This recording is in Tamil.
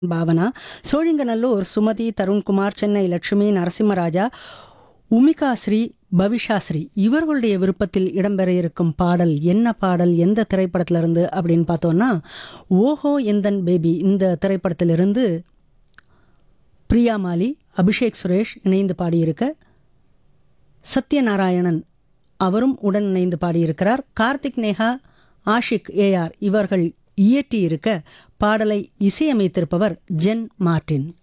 பாவனா சோழிங்கநல்லூர் சுமதி தருண்குமார் சென்னை லட்சுமி நரசிம்மராஜா உமிகா ஸ்ரீ பவிஷா ஸ்ரீ இவர்களுடைய விருப்பத்தில் இடம்பெற இருக்கும் பாடல் என்ன பாடல் எந்த திரைப்படத்திலிருந்து அப்படின்னு பார்த்தோன்னா ஓஹோ எந்தன் பேபி இந்த திரைப்படத்திலிருந்து பிரியா மாலி அபிஷேக் சுரேஷ் இணைந்து பாடியிருக்க சத்யநாராயணன் அவரும் உடன் இணைந்து பாடியிருக்கிறார் கார்த்திக் நேஹா ஆஷிக் ஏஆர் இவர்கள் இயற்றியிருக்க பாடலை இசையமைத்திருப்பவர் ஜென் மார்டின்